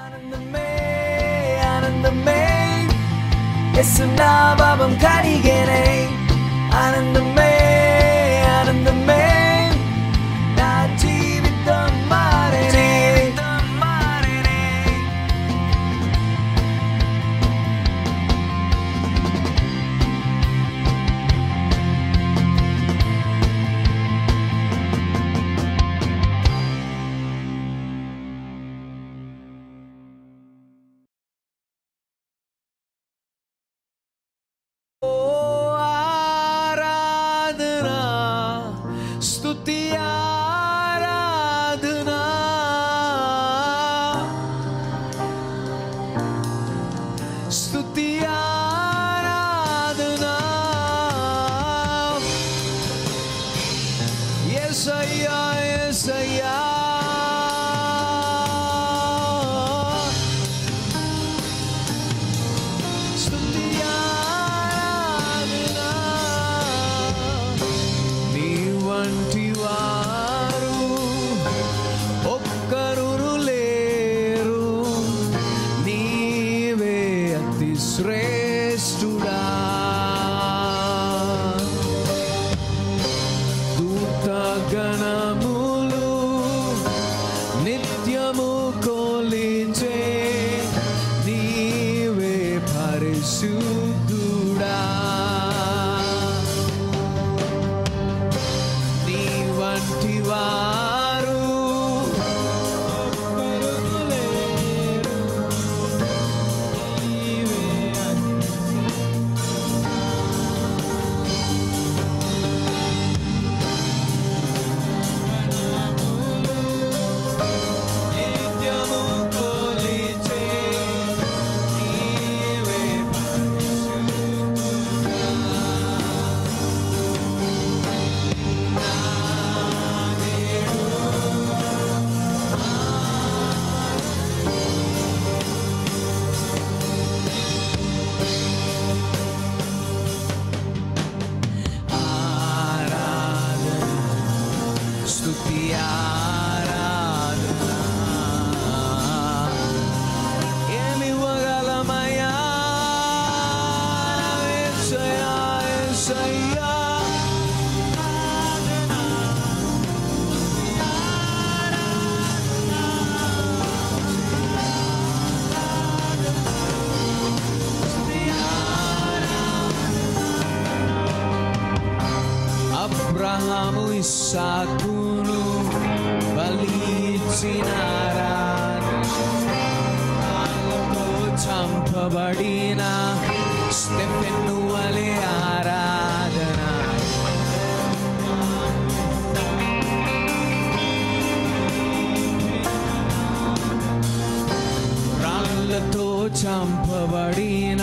ఆనందమే ఆనందమే ఎస్సునాభావం కడిగేనే ఆనందమే ఆనందమే నా జీవితం మారేనే మారేనే ఓ ఆరాధనా స్తుతి ఆరాధనా స్తుతి ఆరాధనా యేసయ్యా యేసయ్యా స్తుతి ఆరాధనా నీ వంటి వారు ఒక్కరు లేరు నీవే అతి శ్రేష్ఠుడా దూత గణములు నిత్యము కొలిచే నీవే పరిశుద్ధుడా నీ వంటి వారు లేరు. నీవే నిత్యము కొలిచే నీవే ఆరాధన స్తుతి ఆరాధన ఏమివ్వగలమయ్యా యేసయ్యా యేసయ్యా అబ్రహాము ఇస్సాకును బలిచ్చినారా రాళ్ళతో చంపబడిన స్టెఫెను వలె ఆరాధన రాళ్ళతో చంపబడిన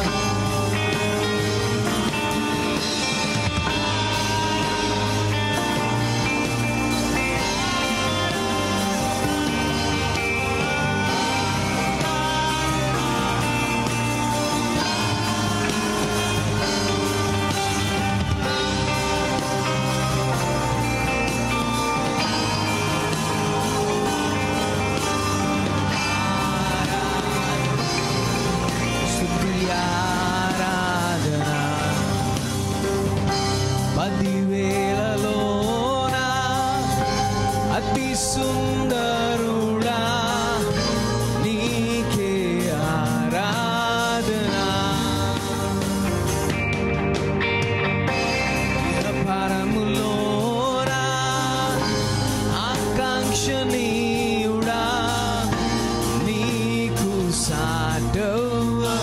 స్తుతి ఆరాధన పదివేలలోన అతి సుందరుడా నీకే ఆరాధన పరములోన ఆకాంక్షణీయుడా నీకు సాటవా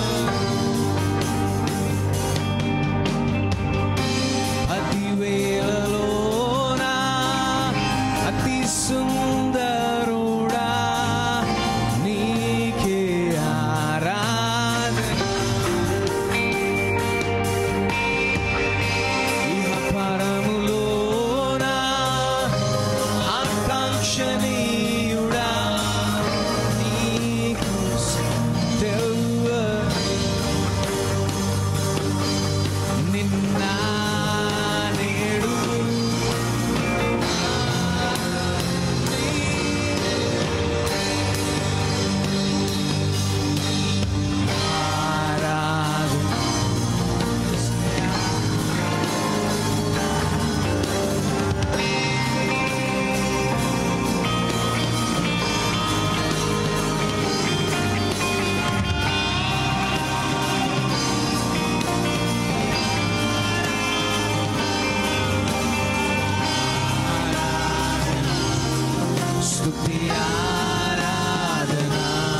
పదివేలలోన అతి సుందరుడా నీకే ఆరాధన ఇహ పరములోన ఆకాంక్షణీయుడా స్తుతి ఆరాధన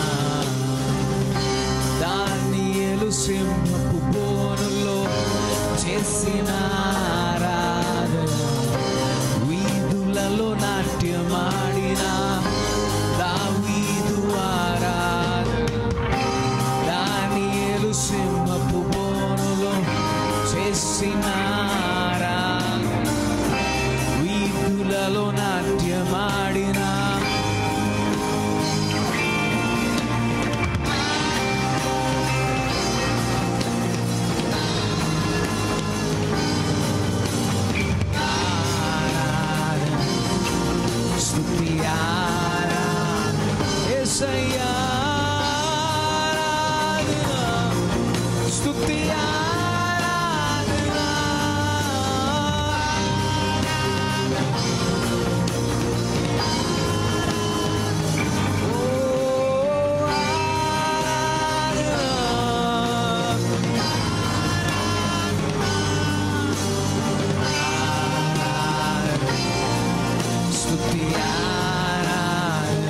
దానియేలు సింహపు బోనులో చేసిన ఆరాధన వీధులలో నాట్యమాడిన దావీదు ఆరాధన దానియేలు సింహపు బోనులో చేసిన ఆరాధన వీధులలో నాట్యమాడిన ఆరాధన స్తుతి ఆరాధన యేసయ్యా ఆరాధన స్తుతి ఆరాధన ఓ ఆరాధన స్తుతి ఆరాధన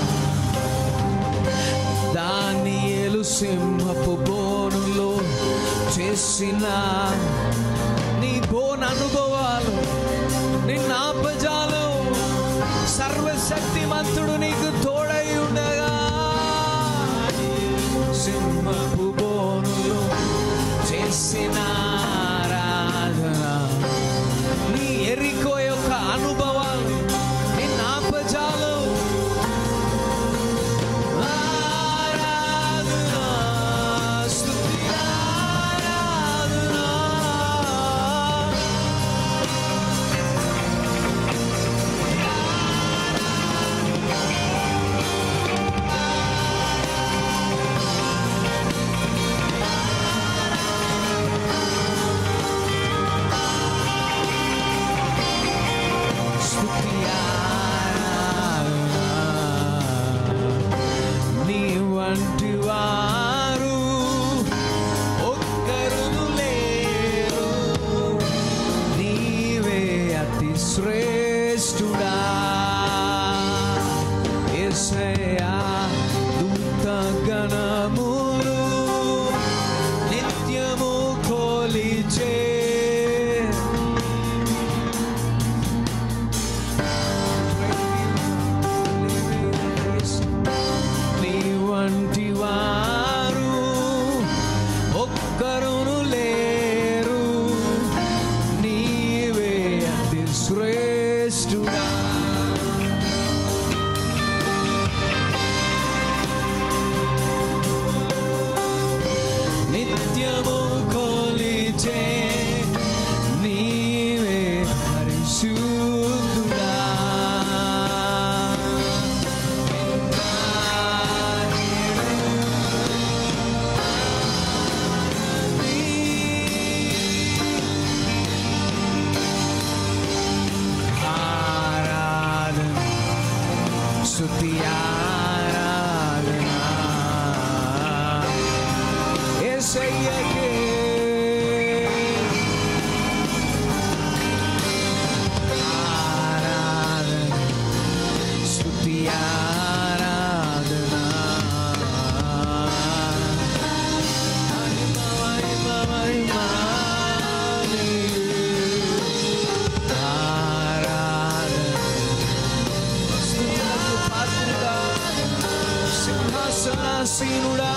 దానియేలు సింహపు బోనులో చేసిన నీ బోన్ అనుభవాలు నిన్న ఆపజాలు సర్వశక్తిమంతుడు నీకు తోడై ఉండగా సింహపు బోనులో చేసిన ఆరాధన నీ ఎరికో యొక్క అనుభవాలు నిన్న ఆపజాలు ఆరాధన స్తుతి ఆరాధన స్తుతి ఆరాధన నీ వంటి వారు ఒక్కరును లేరు నీవే అతి శ్రేష్ఠుడా యేసయ్యా దూత గణములు నిత్యము కొలిచే నీ వంటి వారు ఒక్కరును లేరు నీవే అతి శ్రేష్ఠుడా నిత్యము కొలిచే నీవే పరిశుద్ధుడా ఆరాధన స్తుతి ఆరాధన యేసయ్యకే ఆరాధన స్తుతి ఆరాధన మహిమ మహిమ మహిమ ఆరాధన స్తుతులకు పాత్రుడా సింహాసనాసీనుడా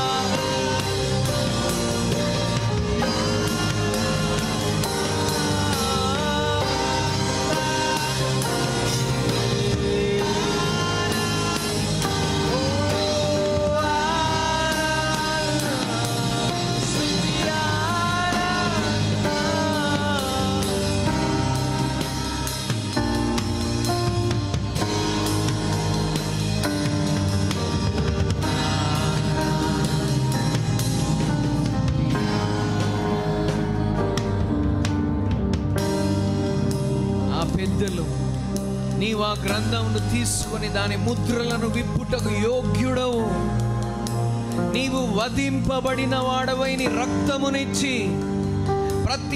ఆ పెద్దలు నీవు ఆ గ్రంథమును తీసుకొని దాని ముద్రలను విప్పుటకు యోగ్యుడవు నీవు వధింపబడిన వాడవై నీ రక్తమునిచ్చి ప్రతి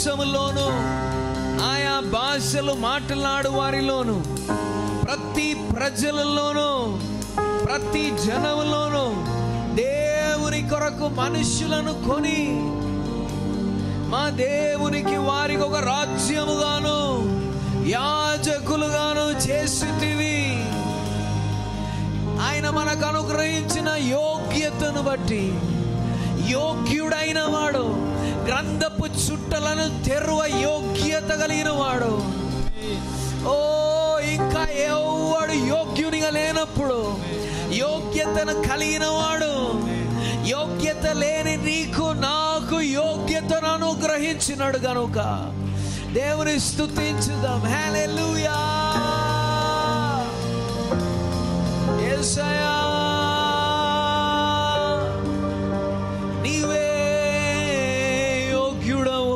వంశములోను ఆయా భాషలు మాట్లాడు వారిలోను ప్రతి ప్రజలలోనూ ప్రతి జనంలోనూ దేవుని కొరకు మనుషులను కొని మా దేవునికి వారికి ఒక రాజ్యముగాను యాజకులుగాను చేసితివి ఆయన మనకు అనుగ్రహించిన యోగ్యతను బట్టి యోగ్యుడైన వాడు గ్రంథపు చుట్టలను తెరువ యోగ్యత కలిగిన వాడు ఓ ఇంకా ఎవడు యోగ్యునిగా లేనప్పుడు యోగ్యతను కలిగిన వాడు యోగ్యత లేని నీకు నాకు యోగ్యతను అనుగ్రహించినాడు గనుక దేవుని స్తుతించుదాం హల్లెలూయా యేసయ్యా నీవే యోగ్యుడవు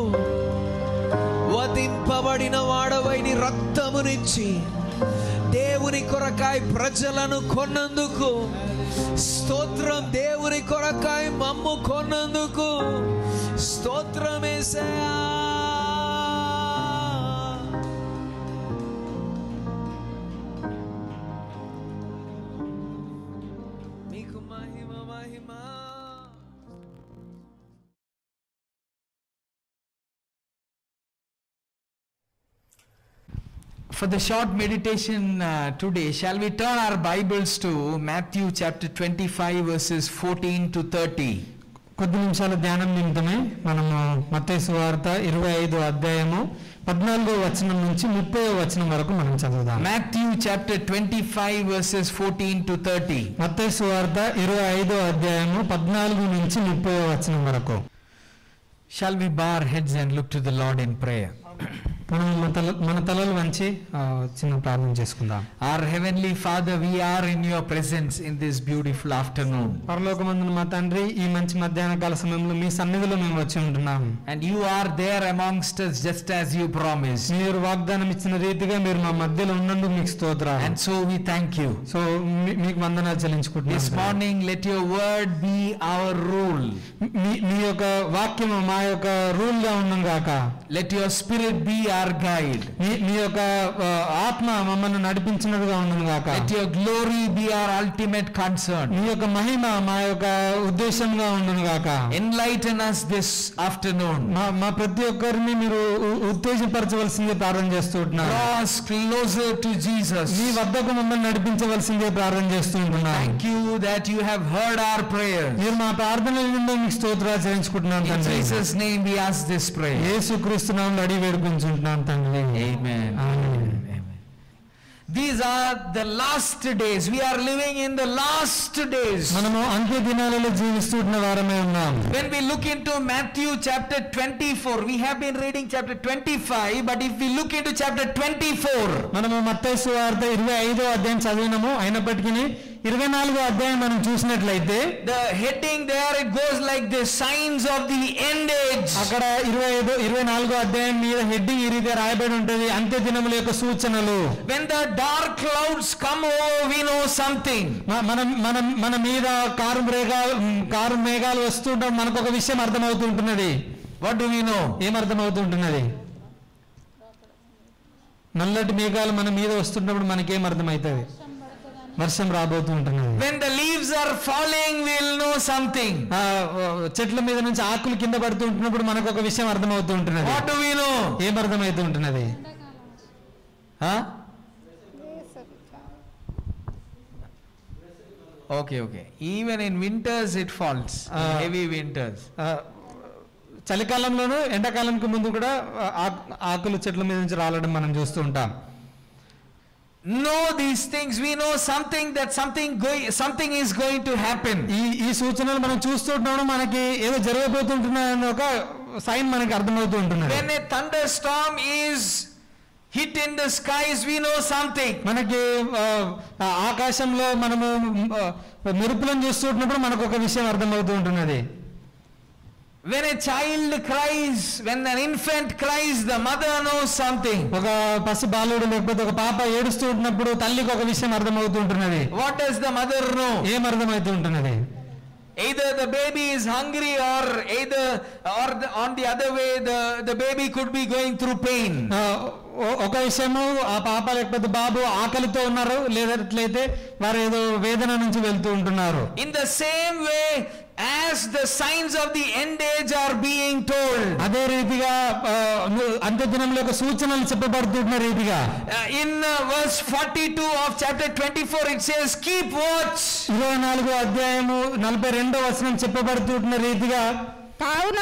వధింపబడిన వాడవై నీ రక్తమునిచ్చి దేవుని కొరకాయ ప్రజలను కొన్నందుకు స్తోత్రం దేవుని కొరకాయ మమ్ము కొన్నందుకు స్తోత్రమేసయా మీకు మహిమ మహిమ For the short meditation uh, today, shall we turn our Bibles to Matthew chapter 25, verses 14 to 30? కొద్ది నిమిషాల ధ్యానం నిమిత్తమై మనము మత్తయి వార్త ఇరవై ఐదో అధ్యాయము పద్నాలుగో వచనం నుంచి ముప్పై వచనం వరకు మనం చదువుదాం Matthew chapter 25, verses 14 to 30. మత్తయి వార్త ఇరవై ఐదో అధ్యాయము పద్నాలుగు నుంచి ముప్పై వచనం వరకు Shall we bow our heads and look to the Lord in prayer? మనం మన తల మన తలలు వంచి ఆ, చిన్న ప్రార్థన చేసుకుందాం Our Heavenly Father, we are in your presence in this beautiful afternoon. పరలోకమందున మా తండ్రి ఈ మంచి మధ్యాహ్న కాల సమయంలో మీ సన్నిధిలో మేము వచ్చి ఉంటున్నాం And you are there amongst us just as you promised. మీరు వాగ్దానం ఇచ్చిన రీతిగా మీరు మా మధ్యలో ఉన్నందుకు మీకు స్తోత్రం And so we thank you. So మీ- మీకు వందనాలు This చెల్లించుకుంటున్నాం morning, let your word be our rule. మీ మీ యొక్క వాక్యము మా యొక్క రూల్ గా ఉండను గాక Let your spirit be our guide. మీ మీ యొక్క ఆ, ఆత్మ మమ్మల్ని నడిపించినట్టుగా ఉండను గాక Let your glory be our ultimate concern. మీ యొక్క మహిమ మా యొక్క ఉద్దేశంగా ఉండను గాక Enlighten us this afternoon. మా మా ప్రతి ఒక్కరిని మీరు ఉ- ఉత్తేజపరచవలసిందే ప్రార్థన చేస్తూ ఉంటున్నారు Draw us closer to Jesus. మీ వద్దకు మమ్మల్ని నడిపించవలసిందే ప్రార్థన చేస్తూ ఉంటున్నారు Thank you that you have heard our prayers. మీరు మా ప్రార్థన నుండి మీకు స్తోత్రాలు చేయించుకుంటున్నాను In తండ్రి Jesus' name we ask this prayer. యేసు క్రీస్తునామం అడిగి వేడుకుంటున్నాను తండ్రి Amen. Amen. Amen. These are the last days. We are living in the last days. మనము అంత్య దినాలలో జీవిస్తున్న వారమే ఉన్నాం When we look into Matthew chapter 24, we have been reading chapter 25, but if we look into chapter 24, మనము మత్తయి సువార్త ఇరవై ఐదో అధ్యాయం చదివినాము అయినప్పటికీ ఇరవై నాలుగో అధ్యాయం మనం చూసినట్లయితే the heading there it goes like the signs of the end age. అక్కడ ఇరవై ఐదో ఇరవై నాలుగో అధ్యాయం మీద హెడ్డింగ్ ఈ రీతిగా రాయబడి ఉంటది అంత్య దినముల యొక్క సూచనలు When the dark clouds come over, we know something. మ- మనం మనం మన మీద కారు మేఘాలు కారు మేఘాలు వస్తుంటాం మనకు ఒక విషయం అర్థమవుతుంటున్నది What do we know? ఏం అర్థమవుతుంటున్నది నల్లటి మేఘాలు మన మీద వస్తున్నప్పుడు మనకేం అర్థమవుతుంది వర్షం రాబోతూ ఉంటున్నది When the leaves are falling, we'll know something. ఆ, ఓ, చెట్ల మీద నుంచి ఆకులు కింద పడుతూ ఉంటున్నప్పుడు మనకు ఒక విషయం అర్థమవుతూ ఉంటున్నది What do we know? ఏం అర్థమవుతూ ఉంటున్నది ఆ? Okay, okay. Even in winters it falls. in Ah. heavy winters. ఆ, చలికాలంలోనూ ఎండాకాలంకి ముందు కూడా ఆ, ఆకు- ఆకులు చెట్ల మీద నుంచి రాలడం మనం చూస్తూ ఉంటాం Know these things. We know something that something going, something is going to happen. ఈ ఈ సూచనలు మనం చూస్తూ ఉన్నప్పుడు మనకి ఏదో జరగబోతుంటున్నాయని ఒక సైన్ మనకి అర్థమవుతూ ఉంటున్నది When a thunderstorm is hit in the skies, we know something. మనకి ఆ, ఆ ఆకాశంలో మనము ఆ, మెరుపులను చూస్తున్నప్పుడు మనకు ఒక విషయం అర్థమవుతూ ఉంటున్నది When a child cries, when an infant cries, the mother knows something. ఒక పసి బాలుడు లేకపోతే ఒక పాప ఏడుస్తూ ఉంటున్నప్పుడు తల్లికి ఒక విషయం అర్థమవుతూ ఉంటున్నది What does the mother know? ఏం అర్థమవుతూ ఉంటున్నది Either the baby is hungry or either or the, on the other way the, the baby could be going through pain. ఆ, ఓ- ఒక విషయము ఆ పాప లేకపోతే బాబు ఆకలితో ఉన్నారు లేదట్లయితే వారు ఏదో వేదన నుంచి వెళ్తూ ఉంటున్నారు In the same way as the signs of the end age are being told. అదే రీతిగా ఆ, ను- అంత్యదినంలో యొక్క సూచనలు చెప్పబడుతున్న రీతిగా Uh, in uh, verse 42 of chapter 24, it says, Keep watch. ఇరవై నాలుగో అధ్యాయము నలభై రెండో వచనం చెప్పబడుతున్న రీతిగా కావున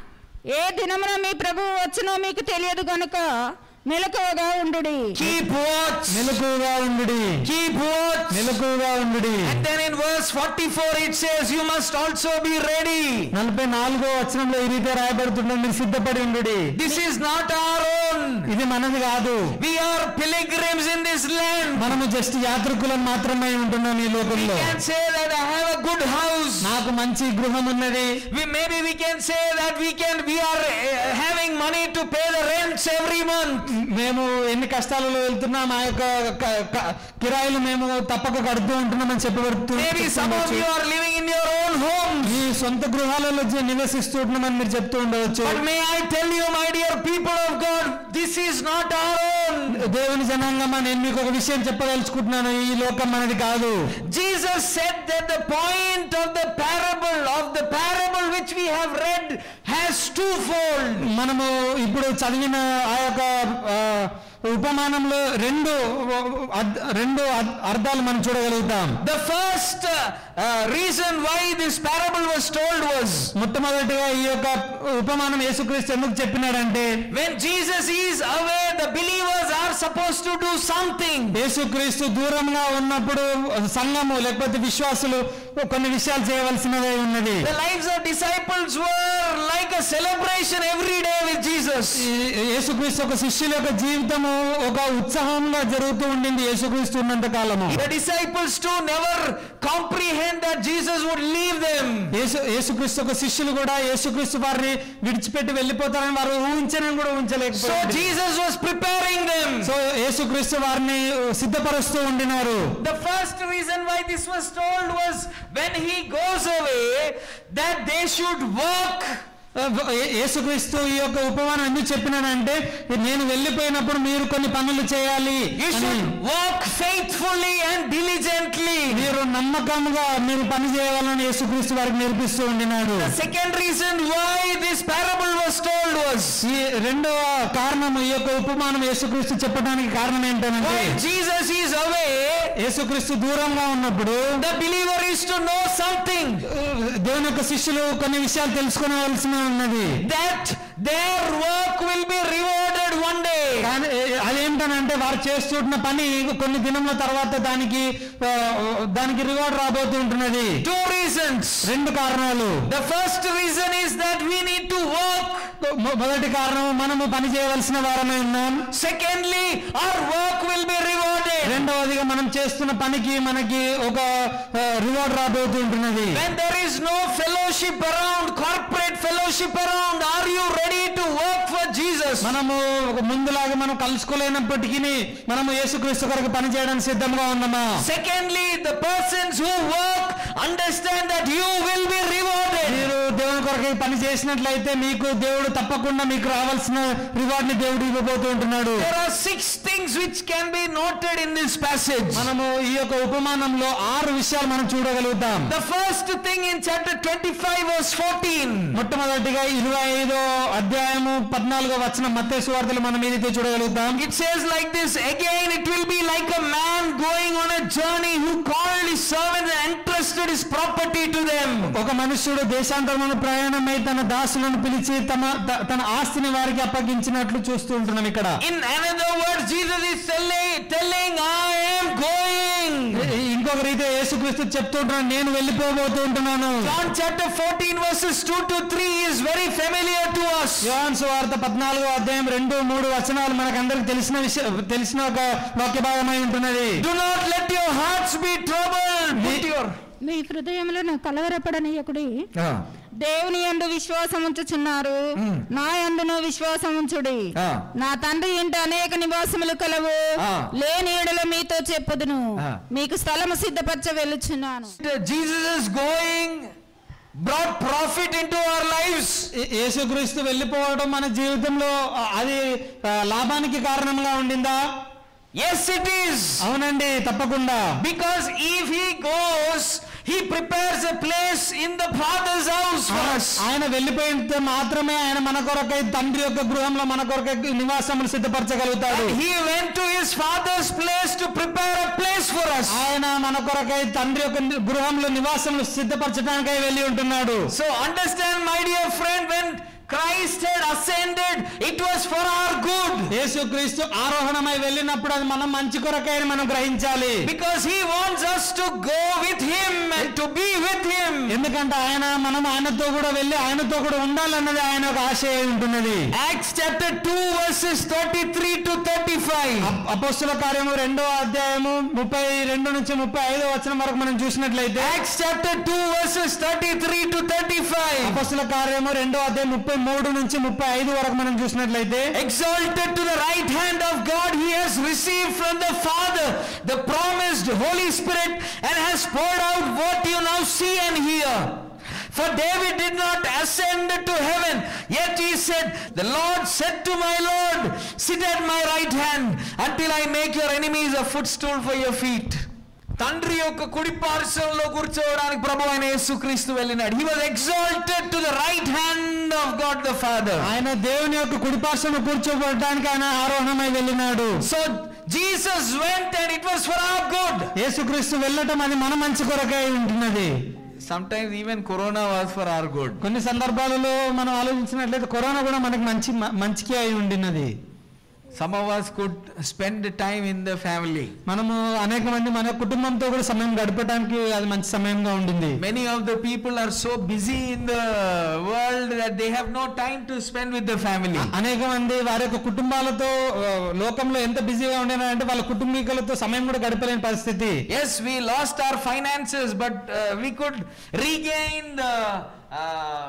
ఏ దినమున మీ ప్రభువు వచ్చునో మీకు తెలియదు గనుక మెలకువగా ఉండుడి Keep watch. మెలకుగా ఉండుడి Keep watch. మెలకుగా ఉండుడి And then in verse 44, it says, You must also be ready. నలభై నాలుగో వచనంలో ఈ రీతిగా రాయబడుతుండే మీరు సిద్ధపడి ఉండుడి This is not our own. ఇది మనది కాదు We are pilgrims in this land. మనము జస్ట్ యాత్రికులం మాత్రమే ఉంటున్నాం ఈ We లోకంలో can say that I have a good house. నాకు మంచి గృహం ఉన్నది We maybe we can say that we can we are uh, having money to pay the rents every month. మేము ఎన్ని కష్టాలలో వెళ్తున్నాం ఆ యొక్క క- క- కిరాయిలు మేము తప్పక కడుతూ ఉంటున్నామని చెప్పబడుతూ Maybe some of you are living in your own homes. మీ సొంత గృహాలలో జీ- నివసిస్తూ ఉంటున్నామని మీరు చెప్తూ ఉండవచ్చు But may I tell you, my dear people of God, this is not our own. దేవుని జనాంగమా నేను మీకు ఒక విషయం చెప్పదలుచుకుంటున్నాను ఈ లోకం మనది కాదు Jesus said that the point of the parable of the parable which we have read has twofold. మనము ఇప్పుడు చదివిన ఆ యొక్క ఆ, ఉపమానంలో రెండు అద్- రెండు అద్- అర్థాలు మనం చూడగలుగుతాం The first uh, uh, reason why this parable was told was మొట్టమొదటిగా ఈ యొక్క ఉపమానం యేసుక్రీస్తు ఎందుకు చెప్పినాడంటే when Jesus is away, the believers are supposed to do something. యేసుక్రీస్తు దూరంగా ఉన్నప్పుడు సంఘము లేకపోతే విశ్వాసులు కొన్ని విషయాలు చేయవలసినదే ఉన్నది The lives of disciples were like a celebration every day with Jesus. ఈ యేసుక్రీస్తు ఒక శిష్యుల యొక్క జీవితము ఒక ఉత్సాహంగా జరుగుతూ ఉండింది యేసుక్రీస్తు ఉన్నంత కాలము The disciples too never comprehend that Jesus would leave them. యేసు యేసుక్రీస్తు ఒక శిష్యులు కూడా యేసుక్రీస్తు వారిని విడిచిపెట్టి వెళ్ళిపోతారని వారు ఊహించని కూడా So ఊహించలేకపోయారు Jesus was preparing them. So యేసుక్రీస్తు వారిని సిద్ధపరుస్తూ ఉండినారు The first reason why this was told was when he goes away, that they should walk. ఏ- యేసుక్రీస్తు ఈ యొక్క ఉపమానం ఎందుకు చెప్పినానంటే నేను వెళ్ళిపోయినప్పుడు మీరు కొన్ని పనులు చేయాలి You అని. should walk faithfully and diligently. మీరు నమ్మకంగా మీరు పని చేయాలని యేసుక్రీస్తు వారికి నేర్పిస్తూ ఉండినాడు The second reason why this parable was told was ఈ రెండవ కారణం ఈ యొక్క ఉపమానం యేసుక్రీస్తు చెప్పడానికి కారణం ఏంటంటే when Jesus is away, యేసుక్రీస్తు దూరంగా ఉన్నప్పుడు the believer is to know something దేవుని యొక్క శిష్యులు కొన్ని విషయాలు తెలుసుకోవాల్సిన ఉన్నది that their work will be rewarded one day. కానీ అదేంటనంటే వారు చేస్తున్న పని కొన్ని దినముల తర్వాత దానికి ఆ, దానికి రివార్డ్ రాబోతూ ఉంటున్నది Two reasons. రెండు కారణాలు The first reason is that we need to work. మొ- మొదటి కారణం మనము పని చేయవలసిన వారమే ఉన్నాం Secondly, our work will be rewarded. రెండవదిగా మనం చేస్తున్న పనికి మనకి ఒక రివార్డ్ రాబోతూ ఉంటున్నది When there is no fellowship around, corporate fellowship around, are you ready to work for Jesus? మనము ఒక ముందులాగా మనం కలుసుకోలేనప్పటికీ మనము యేసుక్రీస్తు కొరకు పని చేయడానికి సిద్ధంగా ఉన్నామా Secondly, the persons who work understand that you will be rewarded. మీరు దేవుని కొరకు పని చేసినట్లయితే మీకు దేవుడు తప్పకుండా మీకు రావాల్సిన రివార్డ్ ని దేవుడు ఇవ్వబోతూ ఉంటున్నాడు There are six things which can be noted in this passage. మనము ఈ యొక్క ఉపమానంలో ఆరు విషయాలు మనం చూడగలుగుతాం The first thing in chapter 25 verse 14. మొట్టమొదటిగా ఇరవై ఐదో అధ్యాయము పద్నాలుగో వచ్చిన మత్తే సువార్తలు మనం ఏదైతే చూడగలుగుతాం It says like this, again it will be like a man going on a journey who called his servants and entrusted his property to them. ఒక మనుష్యుడు దేశాంతరమున ప్రయాణమై తన దాసులను పిలిచి తమ త- తన ఆస్తిని వారికి అప్పగించినట్లు చూస్తూ ఉంటున్నాం ఇక్కడ In another words, Jesus is telling, telling I am going. ఇ- ఇంకొక రీతి యేసుక్రీస్తు చెప్తుంటున్నాను నేను వెళ్ళిపోబోతూ ఉంటున్నాను John chapter 14 verses 2 to 3 is very familiar to us. యోహాను సువార్త పద్నాలుగో అధ్యాయం రెండు మూడు వచనాలు మనకందరికి తెలిసిన విషయం తెలిసిన ఒక వాక్య భాగమై ఉంటున్నది Do not let your hearts be troubled. Put your మీ హృదయములను కలవరపడనీయకుడి ఆ, దేవుని యందు విశ్వాసం ఉంచుచున్నారు నా యందును విశ్వాసం ఉంచుడి ఆ. నా తండ్రి ఇంట అనేక నివాసములు కలవు ఆ. లేని ఎడల మీతో చెప్పుదును ఆ. మీకు స్థలము సిద్ధపరచ వెళ్ళుచున్నాను Jesus is going, brought profit into our lives? ఏ- యేసుక్రీస్తు వెళ్ళిపోవడం మన జీవితంలో ఆ, అది ఆ, లాభానికి కారణంగా ఉండిందా Yes, it is. అవునండి తప్పకుండా Because if he goes, he prepares a place in the Father's house for us. ఆయన వెళ్ళిపోయితే మాత్రమే ఆయన మన కొరకై తండ్రి యొక్క గృహంలో మన కొరకై నివాసములు సిద్ధపరచగలుగుతాడు And he went to his Father's place to prepare a place for us. ఆయన మన కొరకై తండ్రి యొక్క ని- గృహంలో నివాసములు సిద్ధపరచడానికై వెళ్ళి ఉంటున్నాడు So understand, my dear friend, when Christ had ascended, it was for our good. యేసుక్రీస్తు ఆరోహణమై వెళ్ళినప్పుడు అది మనం మంచి కొరకై అని మనం గ్రహించాలి Because he wants us to go with him and to be with him. ఎందుకంటే ఆయన మనం ఆయనతో కూడా వెళ్ళి ఆయనతో కూడా ఉండాలన్నది ఆయన ఒక ఆశ అయి ఉంటున్నది Acts chapter 2 verses 33 to 35. అప్- అపోస్తుల కార్యము రెండో అధ్యాయము ముప్పై రెండు నుంచి ముప్పై ఐదో వచనం వరకు మనం చూసినట్లయితే Acts chapter 2 verses 33 to 35. అపోస్తుల కార్యము రెండో అధ్యాయం ముప్పై మూడు నుంచి ముప్పై ఐదు వరకు మనం చూసినట్లయితే Exalted to the right hand of God, he has received from the Father the promised Holy Spirit and has poured out what you now see and hear. For David did not ascend to heaven, yet he said, The Lord said to my Lord, Sit at my right hand until I make your enemies a footstool for your feet. తండ్రి యొక్క కుడి పార్శ్వంలో కూర్చోవడానికి ప్రభు అయిన యేసుక్రీస్తు వెళ్ళినాడు he was exalted to the right hand of God the father ఆయన దేవుని యొక్క కుడిపార్శ్వను కూర్చోబడడానికి ఆయన ఆరోహణమై వెళ్ళినాడు so Jesus went and it was for our good యేసుక్రీస్తు వెళ్ళటం అది మన మంచి కొరకై ఉంటున్నది sometimes even corona was for our good కొన్ని సందర్భాలలో మనం ఆలోచించినట్లయితే కరోనా కూడా మనకి మంచి మంచికి అయి ఉండినది some of us could spend time in the family మనము అనేక మంది మన కుటుంబంతో కూడా సమయం గడపడానికి అది మంచి సమయంగా ఉండింది Many of the people are so busy in the world that they have no time to spend with the family. అనేక మంది వారి యొక్క కుటుంబాలతో ఆ, లోకంలో ఎంత బిజీగా ఉండినారంటే వాళ్ళ కుటుంబీకులతో సమయం కూడా గడపలేని పరిస్థితి Yes, we lost our finances, but uh, we could regain the uh,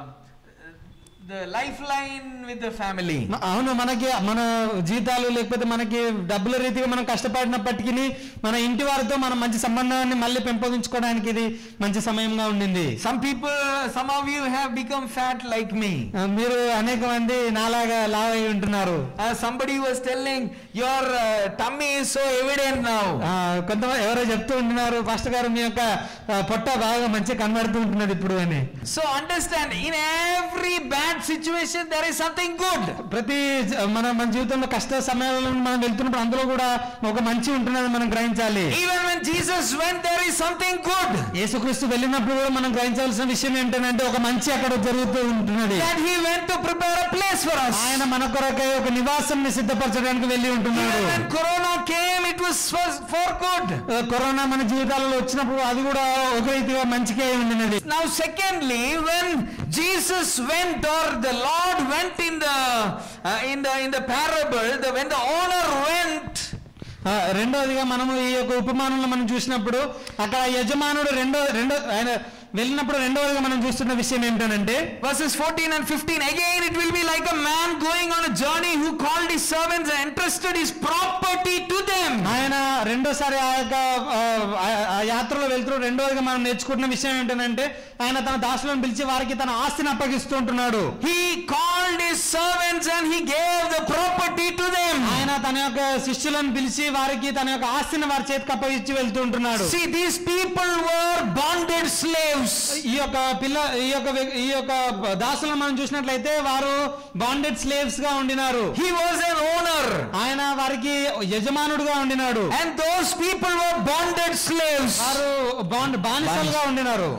the lifeline with the family. మ- అవును మనకి మన జీతాలు లేకపోతే మనకి డబ్బుల రీతిగా మనం కష్టపడినప్పటికీ మన ఇంటి వారితో మనం మంచి సంబంధాన్ని మళ్ళీ పెంపొందించుకోవడానికి ఇది మంచి సమయంగా ఉండింది Some people, some of you have become fat like me. ఆ, మీరు అనేక మంది నాలాగా లావ్ అయి ఉంటున్నారు Uh, somebody was telling your uh, tummy is so evident now. ఆ, కొంతమంది ఎవరో చెప్తూ ఉంటున్నారు పాస్టర్ గారు మీ యొక్క ఆ, పొట్ట బాగా మంచిగా కనబడుతూ ఉంటున్నది ఇప్పుడు అని So understand, in every bad situation, there is something good. ప్రతి జ- మన మన జీవితంలో కష్ట సమయాలలో మనం వెళ్తున్నప్పుడు అందులో కూడా ఒక మంచి ఉంటున్నది మనం గ్రహించాలి Even when Jesus went, there is something good. యేసుక్రీస్తు వెళ్ళినప్పుడు కూడా మనం గ్రహించాల్సిన విషయం ఏంటంటే ఒక మంచి అక్కడ జరుగుతూ ఉంటున్నది That he went to prepare a place for us. ఆయన మన కొరకై ఒక నివాసం సిద్ధపరచడానికి వెళ్ళి ఉంటున్నాడు Even when Corona came, it was for, for good. ఆ, కరోనా మన జీవితాలలో వచ్చినప్పుడు అది కూడా ఒక రీతిగా మంచిగా ఉండినది Now, secondly, when Jesus went, or the Lord went in the uh, in the in the parable, the, when the owner went, ఆ, రెండోదిగా మనము ఈ యొక్క ఉపమానంలో మనం చూసినప్పుడు అక్కడ యజమానుడు రెండో రెండో ఆయన వెళ్ళినప్పుడు రెండవదిగా మనం చూస్తున్న విషయం ఏంటంటే verses 14 and 15, again it will be like a man going on a journey who called his servants and entrusted his property to them. ఆయన రెండోసారి ఆ యొక్క ఆ, ఆ- ఆ యాత్రలో వెళ్తూ రెండోదిగా మనం నేర్చుకుంటున్న విషయం ఏంటంటే ఆయన తన దాసులను పిలిచి వారికి తన ఆస్తిని అప్పగిస్తూ ఉంటున్నాడు He called his servants and he gave the property to them. ఆయన తన యొక్క శిష్యులను పిలిచి వారికి తన యొక్క ఆస్తిని వారి చేతికి అప్పగించి వెళ్తూ ఉంటున్నాడు See, these people were bonded slaves. ఈ యొక్క పిల్ల ఈ యొక్క వ్య- ఈ యొక్క దాసులను మనం చూసినట్లయితే వారు బాండెడ్ స్లేవ్స్ గా ఉండినారు He was an owner. ఆయన వారికి యజమానుడుగా ఉండినాడు And those people were bonded slaves. వారు బాండ్ బానిసలుగా ఉండినారు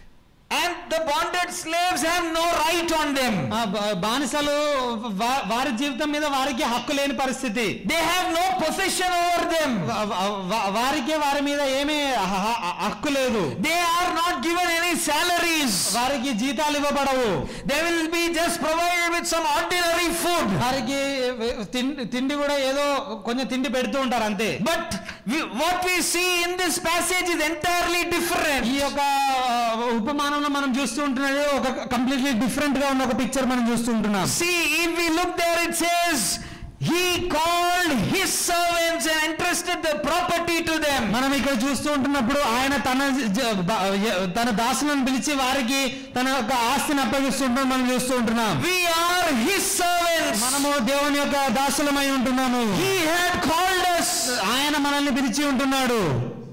And the bonded slaves have no right on them. ఆ బా- బానిసలు వా- వారి జీవితం మీద వారికి హక్కు లేని పరిస్థితి They have no possession over them. వా- వా- వా- వారికే వారి మీద ఏమీ హ- హ- హక్కు లేదు They are not given any salaries. వారికి జీతాలు ఇవ్వబడవు They will be just provided with some ordinary food. వారికి తిండి తిండి కూడా ఏదో కొంచెం తిండి పెడుతూ ఉంటారు అంతే But we, what we see in this passage is entirely different. ఈ యొక్క ఆ, ఉపమానంలో మనం చూస్తూ ఉంటున్నది ఒక కంప్లీట్లీ డిఫరెంట్ గా ఉన్న ఒక పిక్చర్ మనం చూస్తూ ఉంటున్నాం See, if we look there, it says, he called his servants and entrusted the property to them. మనం ఇక్కడ చూస్తూ ఉంటున్నప్పుడు ఆయన తన జ- బ- తన దాసులను పిలిచి వారికి తన యొక్క ఆస్తిని అప్పగిస్తుంటాం మనం చూస్తూ ఉంటున్నాం We are his servants. మనము దేవుని యొక్క దాసులమై ఉంటున్నాము He had called us. ఆయన మనల్ని పిలిచి ఉంటున్నాడు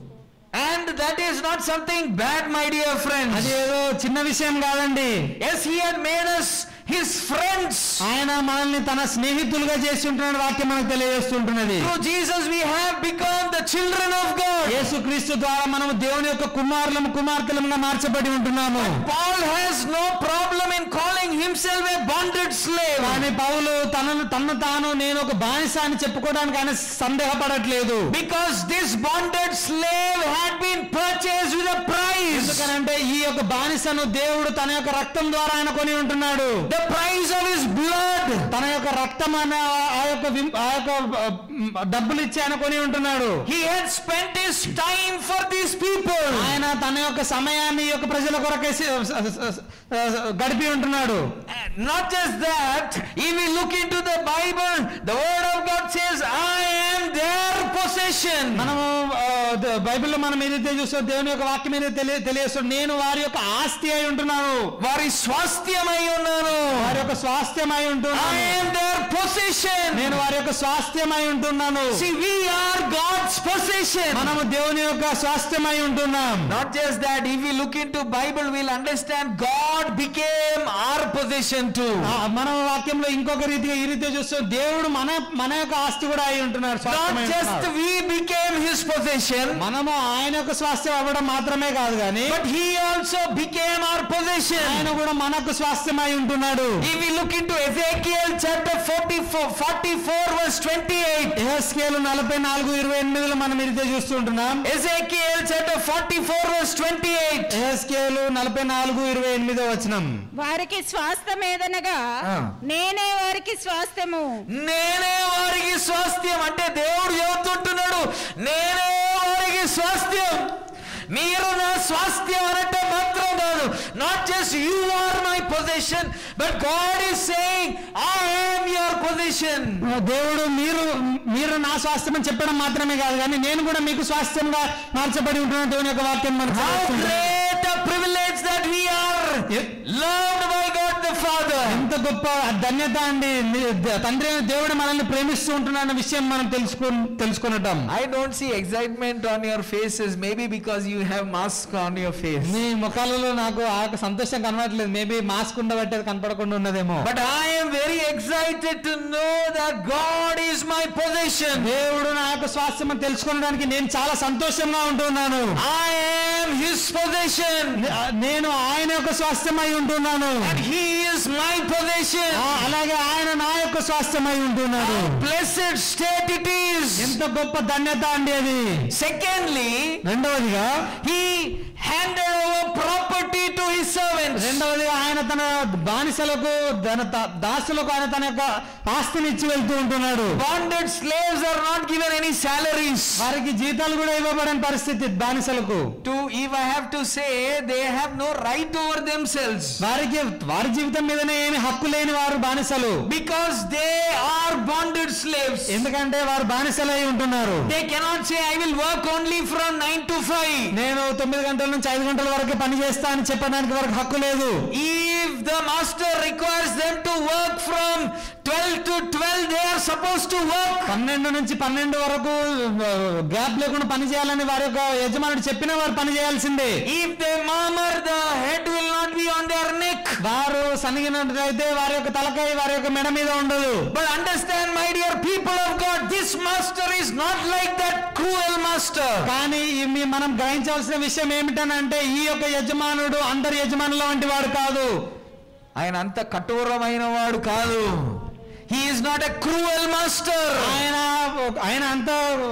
And that is not something bad, my dear అది friends. ఏదో చిన్న విషయం కాదండి Yes, he had made us his friends. ఆయన మనల్ని తన స్నేహితులుగా చేసి ఉంటున్నాడు వాక్యం మనకు తెలియజేస్తుంటున్నది Through Jesus, we have become the children of God. యేసుక్రీస్తు ద్వారా మనము దేవుని యొక్క కుమారులము కుమార్తెలముగా మార్చబడి ఉంటున్నాము Paul has no problem in calling himself a bonded slave. కానీ పౌలు తనను తను తాను నేను ఒక బానిస అని చెప్పుకోవడానికి ఆయన సందేహపడట్లేదు Because this bonded slave had been purchased with a price. ఎందుకనంటే ఈ యొక్క బానిసను దేవుడు తన యొక్క రక్తం ద్వారా ఆయన కొని ఉంటున్నాడు The price of his blood. తన యొక్క రక్తం అనే ఆ యొక్క విం- ఆ యొక్క ఆ, మ్, డబ్బులు ఇచ్చి ఆయన కొని ఉంటున్నాడు He had spent his time for these people. ఆయన తన యొక్క సమయాన్ని ఈ యొక్క ప్రజల కొరకే సి- స- స- స- గడిపి ఉంటున్నాడు And Not just that, if we look into the Bible, the word of God says, I am their possession. మనము ఆ, ద- బైబిల్లో మనం ఏదైతే చూస్తాం దేవుని యొక్క వాక్యం ఏదైతే తెలియ తెలియస్తాం నేను వారి యొక్క ఆస్తి అయి ఉంటున్నాను వారి స్వాస్థ్యమై ఉన్నాను వారి యొక్క స్వాస్థ్యమై I ఉంటున్నాను am their possession. నేను వారి యొక్క స్వాస్థ్యమై ఉంటున్నాను See, we are God's possession. మనము దేవుని యొక్క స్వాస్థ్యమై ఉంటున్నాం Not just that, if we look into Bible, we'll understand God became our possession too. ఆ, మనం వాక్యంలో ఇంకొక రీతిగా ఈ రీతిగా చూస్తాం దేవుడు మన మన యొక్క ఆస్తి కూడా అయి ఉంటున్నారు Not స్వాస్థ్యమై just ఉంటున్నారు. we became his possession, మనము ఆయన యొక్క స్వాస్థ్యం అవ్వడం మాత్రమే కాదు కానీ but he also became our possession. ఆయన కూడా మనకు స్వాస్థ్యమై ఉంటున్నాడు If we look into Ezekiel chapter 44, 44 verse 28, ఎహెస్కేలు నలభై నాలుగు ఇరవై ఎనిమిదిలో మనం ఇదే చూస్తూ ఉంటున్నాం Ezekiel chapter 44 verse 28. ఎహెస్కేలు నలభై నాలుగు ఇరవై ఎనిమిదో వచనం వారికి స్వాస్థ్యం ఏదనగా ఆ. నేనే వారికి స్వాస్థ్యము నేనే వారికి స్వాస్థ్యం అంటే దేవుడు చెబుతుంటున్నాడు నేనే వారికి స్వాస్థ్యం మీరు నా స్వాస్థ్యం అనటం మాత్రం కాదు not just you are my position but God is saying I am your position దేవుడు మీరు మీరు నా స్వాస్థ్యం అని చెప్పడం మాత్రమే కాదు కానీ నేను కూడా మీకు స్వాస్థ్యంగా మార్చబడి ఉంటున్న దేవుని యొక్క వాక్యం మనకు హౌ తెలుస్తుంది. Great a privilege that we are loved by God the father ఎంత గొప్ప ధన్యత అండి ని- ద- తండ్రి అయిన దేవుడు మనల్ని ప్రేమిస్తూ ఉంటున్న విషయం మనం తెలుసుకో తెలుసుకునటం I don't see excitement on your faces, maybe because you have mask on your face. మీ ముఖాలలో నాకు ఆ యొక్క సంతోషం కనబడట్లేదు మేబీ మాస్క్ ఉండబట్టి అది కనపడకుండా ఉన్నదేమో But I am very excited to know that God is my possession. దేవుడు నా యొక్క స్వాస్థ్యం అని తెలుసుకోవడానికి నేను చాలా సంతోషంగా ఉంటున్నాను I am His possession. నే- నేను ఆయన యొక్క స్వాస్థ్యమై ఉంటున్నాను And He is my possession. ఆ, అలాగే ఆయన నా యొక్క స్వాస్థ్యమై ఉంటున్నాడు Blessed state it is. ఎంత గొప్ప ధన్యత అండి అది Secondly, రెండవదిగా He handed over property to His servants. రెండవదిగా ఆయన తన బానిసలకు తన త- దాసులకు ఆయన తన యొక్క ఆస్తిని ఇచ్చి వెళ్తూ ఉంటున్నాడు Bonded slaves are not given any salaries. వారికి జీతాలు కూడా ఇవ్వబడని పరిస్థితి బానిసలకు To, if I have to say, they have no right over themselves. వారికి వారి జీవితం మీదనే ఏమి హక్కు లేని వారు బానిసలు Because they are bonded slaves. ఎందుకంటే వారు బానిసలై ఉంటున్నారు They cannot say, I will work only from 9 to 5. నేను తొమ్మిది గంటల నుంచి ఐదు గంటల వరకు పని చేస్తా అని చెప్పడానికి వారికి హక్కు లేదు If the master requires them to work from 12 to 12, they are supposed to work. పన్నెండు నుంచి పన్నెండు వరకు గ్యాప్ లేకుండా పని చేయాలని వారి యొక్క యజమానుడు చెప్పిన వారు పని చేయాల్సిందే If they murmur, the head will not be on their neck. వారు సనిగినట్లయితే వారి యొక్క తలకాయ వారి యొక్క మెడ మీద ఉండదు But understand, my dear people of God, this master is not like that cruel master. కానీ ఈ మీ- మనం గ్రహించాల్సిన విషయం ఏమిటనంటే ఈ యొక్క యజమానుడు అందరి యజమానుల వంటి వాడు కాదు ఆయన అంత కఠోరమైన వాడు కాదు he is not a cruel master ఆయన ఆయన అంత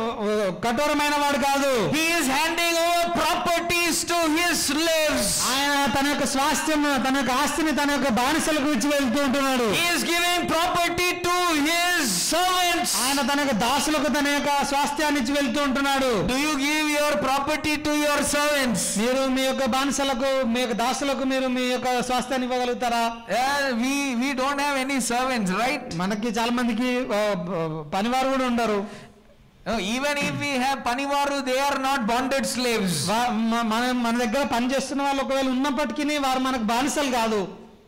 కఠోరమైన వాడు కాదు he is handing over properties to his slaves ఆయన తన యొక్క స్వాస్థ్యం తన యొక్క ఆస్తిని తన యొక్క బానిసలకు ఇచ్చి వెళ్తూ ఉంటున్నాడు He is giving property to his servants. servants? ఆయన తన యొక్క దాసులకు తన యొక్క స్వాస్థ్యాన్ని ఇచ్చి వెళ్తూ ఉంటున్నాడు Do you give your property to your servants? మీరు మీ యొక్క బానిసలకు మీ యొక్క దాసులకు మీరు మీ యొక్క స్వాస్థ్యాన్ని ఇవ్వగలుగుతారా Yeah, we, we don't have any servants, right? మనకి చాలా మందికి ఆ, పనివారు కూడా ఉండరు No, even if we have Panivaru, they are not bonded slaves. వా- మ- మన మన దగ్గర పని చేస్తున్న వాళ్ళు ఒకవేళ ఉన్నప్పటికీ వారు మనకు బానిసలు కాదు